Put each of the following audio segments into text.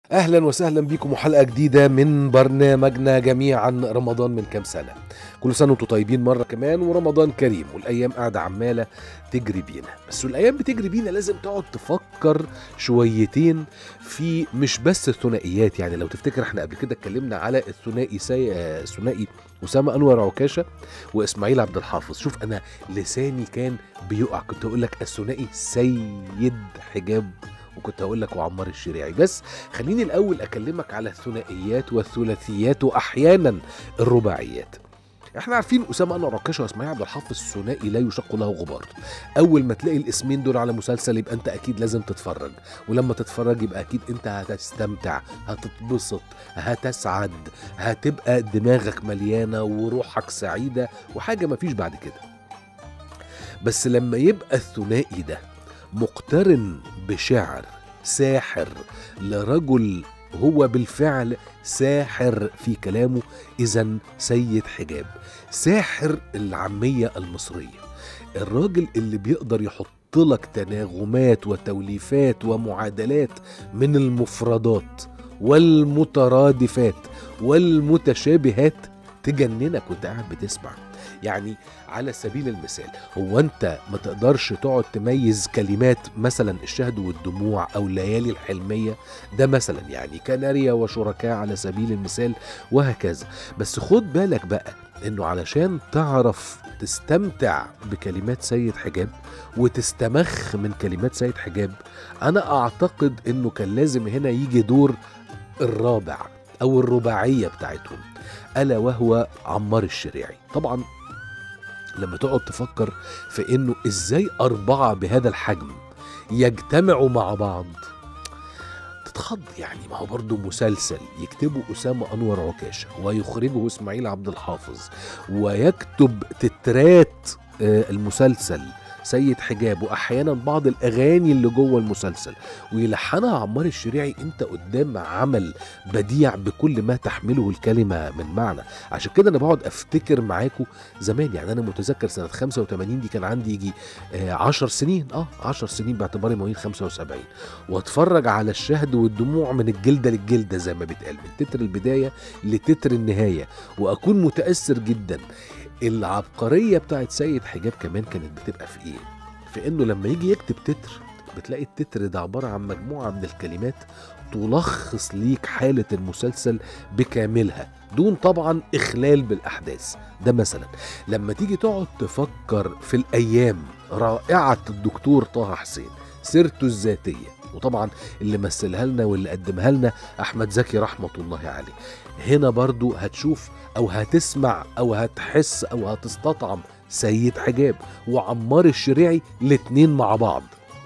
اهلا وسهلا بكم وحلقه جديده من برنامجنا جميعا رمضان من كام سنه كل سنه وانتم طيبين مره كمان ورمضان كريم والايام قاعده عماله تجري بينا بس الايام بتجري بينا لازم تقعد تفكر شويتين في مش بس الثنائيات يعني لو تفتكر احنا قبل كده اتكلمنا على الثنائي سي... آه، الثنائي اسامه انور عكاشه واسماعيل عبد الحافظ شوف انا لساني كان بيقع كنت اقول لك الثنائي سيد حجاب وكنت هقول لك وعمار الشريعي بس خليني الاول اكلمك على الثنائيات والثلاثيات واحيانا الرباعيات احنا عارفين اسامه انور عكاشه واسماعيل عبد الحافظ ثنائي لا يشق له غبار اول ما تلاقي الاسمين دول على مسلسل يبقى انت اكيد لازم تتفرج ولما تتفرج يبقى اكيد انت هتستمتع هتتبسط هتسعد هتبقى دماغك مليانه وروحك سعيده وحاجه مفيش بعد كده بس لما يبقى الثنائي ده مقترن بشعر ساحر لرجل هو بالفعل ساحر في كلامه اذا سيد حجاب ساحر العاميه المصريه الراجل اللي بيقدر يحط لك تناغمات وتوليفات ومعادلات من المفردات والمترادفات والمتشابهات تجننك وانت قاعد بتسمع يعني على سبيل المثال هو انت ما تقدرش تقعد تميز كلمات مثلا الشهد والدموع او ليالي الحلميه ده مثلا يعني كناريا وشركاء على سبيل المثال وهكذا بس خد بالك بقى انه علشان تعرف تستمتع بكلمات سيد حجاب وتستمخ من كلمات سيد حجاب انا اعتقد انه كان لازم هنا يجي دور الرابع او الرباعيه بتاعتهم الا وهو عمار الشريعي طبعا لما تقعد تفكر في انه ازاي اربعه بهذا الحجم يجتمعوا مع بعض تتخض يعني ما هو برضه مسلسل يكتبه أسامة أنور عكاشة ويخرجه إسماعيل عبد الحافظ ويكتب تترات آه، المسلسل سيد حجاب واحيانا بعض الاغاني اللي جوه المسلسل ويلحنها عمار الشريعي انت قدام عمل بديع بكل ما تحمله الكلمه من معنى عشان كده انا بقعد افتكر معاكم زمان يعني انا متذكر سنه 85 دي كان عندي يجي 10 سنين اه 10 سنين باعتباري مواليد 75 واتفرج على الشهد والدموع من الجلده للجلده زي ما بيتقال من تتر البدايه لتتر النهايه واكون متاثر جدا العبقريه بتاعت سيد حجاب كمان كانت بتبقى في ايه في انه لما يجي يكتب تتر بتلاقي التتر ده عباره عن مجموعه من الكلمات تلخص ليك حاله المسلسل بكاملها دون طبعا اخلال بالاحداث ده مثلا لما تيجي تقعد تفكر في الايام رائعه الدكتور طه حسين سيرته الذاتيه وطبعا اللي مثلها لنا واللي قدمها لنا احمد زكي رحمه الله عليه هنا برضو هتشوف او هتسمع او هتحس او هتستطعم سيد حجاب وعمار الشريعي الاتنين مع بعض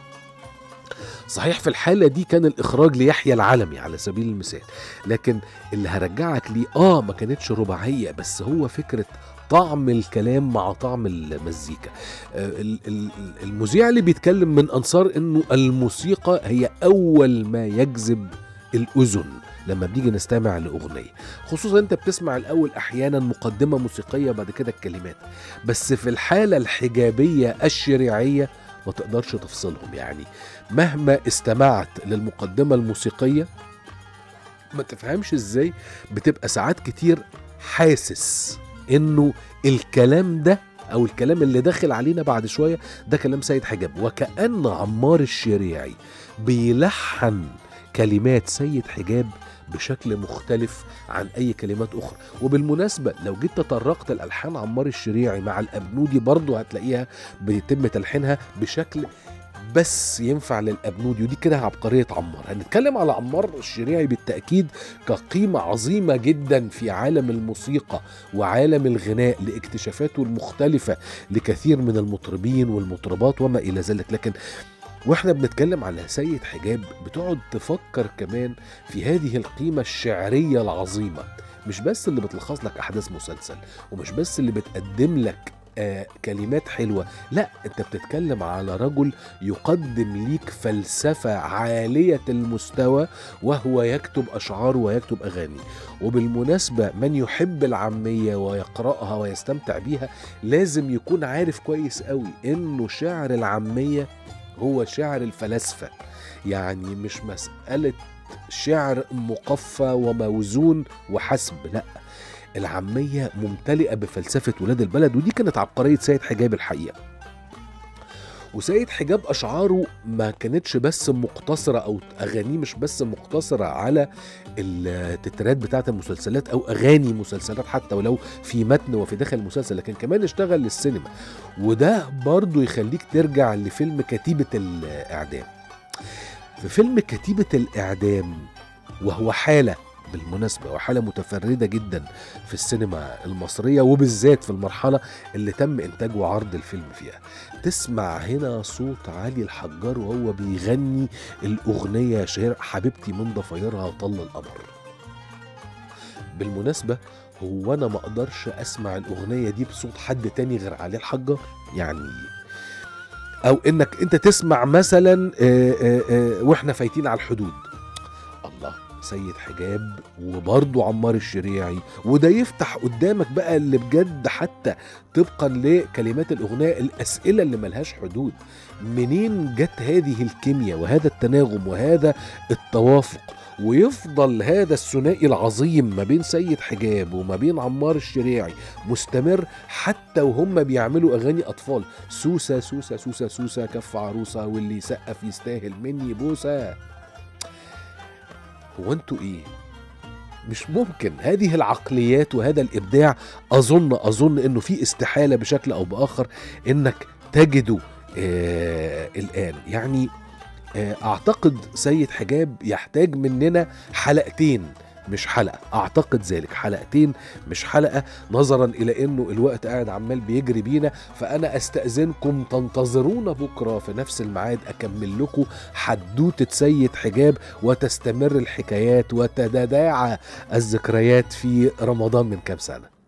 صحيح في الحالة دي كان الإخراج ليحيى العلمي على سبيل المثال لكن اللي هرجعك ليه آه ما كانتش رباعية بس هو فكرة طعم الكلام مع طعم المزيكا آه، ال- ال- المذيع اللي بيتكلم من أنصار أنه الموسيقى هي أول ما يجذب الأذن لما بنيجي نستمع لأغنية خصوصا انت بتسمع الأول أحيانا مقدمة موسيقية بعد كده الكلمات بس في الحالة الحجابية الشريعية ما تقدرش تفصلهم يعني مهما استمعت للمقدمة الموسيقية ما تفهمش ازاي بتبقى ساعات كتير حاسس انه الكلام ده او الكلام اللي داخل علينا بعد شوية ده كلام سيد حجاب وكأن عمار الشريعي بيلحن كلمات سيد حجاب بشكل مختلف عن اي كلمات اخرى وبالمناسبه لو جيت تطرقت الالحان عمار الشريعي مع الابنودي برضه هتلاقيها بيتم تلحينها بشكل بس ينفع للابنودي ودي كده عبقريه عمار هنتكلم على عمار الشريعي بالتاكيد كقيمه عظيمه جدا في عالم الموسيقى وعالم الغناء لاكتشافاته المختلفه لكثير من المطربين والمطربات وما الى ذلك لكن واحنا بنتكلم على سيد حجاب بتقعد تفكر كمان في هذه القيمة الشعرية العظيمة مش بس اللي بتلخص لك أحداث مسلسل ومش بس اللي بتقدم لك آه كلمات حلوة لا انت بتتكلم على رجل يقدم ليك فلسفة عالية المستوى وهو يكتب أشعار ويكتب أغاني وبالمناسبة من يحب العامية ويقرأها ويستمتع بيها لازم يكون عارف كويس قوي انه شعر العامية هو شعر الفلاسفة يعني مش مسألة شعر مقفى وموزون وحسب لا العامية ممتلئة بفلسفة ولاد البلد ودي كانت عبقرية سيد حجاب الحقيقة وسيد حجاب أشعاره ما كانتش بس مقتصرة أو أغانيه مش بس مقتصرة على التترات بتاعة المسلسلات أو أغاني مسلسلات حتى ولو في متن وفي داخل المسلسل لكن كمان اشتغل للسينما وده برضو يخليك ترجع لفيلم كتيبة الإعدام في فيلم كتيبة الإعدام وهو حالة بالمناسبة وحالة متفردة جدا في السينما المصرية وبالذات في المرحلة اللي تم إنتاج وعرض الفيلم فيها تسمع هنا صوت علي الحجار وهو بيغني الأغنية شهير حبيبتي من ضفايرها طل القمر بالمناسبة هو أنا ما أقدرش أسمع الأغنية دي بصوت حد تاني غير علي الحجار يعني أو إنك أنت تسمع مثلا آه، آه، آه، وإحنا فايتين على الحدود الله سيد حجاب وبرضه عمار الشريعي وده يفتح قدامك بقى اللي بجد حتى طبقا لكلمات الأغنية الأسئلة اللي ملهاش حدود منين جت هذه الكيمياء وهذا التناغم وهذا التوافق ويفضل هذا الثنائي العظيم ما بين سيد حجاب وما بين عمار الشريعي مستمر حتى وهم بيعملوا اغاني اطفال سوسه سوسه سوسه سوسه كف عروسه واللي يسقف يستاهل مني بوسه هو انتوا ايه مش ممكن هذه العقليات وهذا الابداع اظن اظن انه في استحاله بشكل او باخر انك تجده آه الان يعني آه اعتقد سيد حجاب يحتاج مننا حلقتين مش حلقه اعتقد ذلك حلقتين مش حلقه نظرا الى انه الوقت قاعد عمال بيجري بينا فانا استاذنكم تنتظرونا بكره في نفس الميعاد اكمل لكم حدوته سيد حجاب وتستمر الحكايات وتتداعى الذكريات في رمضان من كام سنه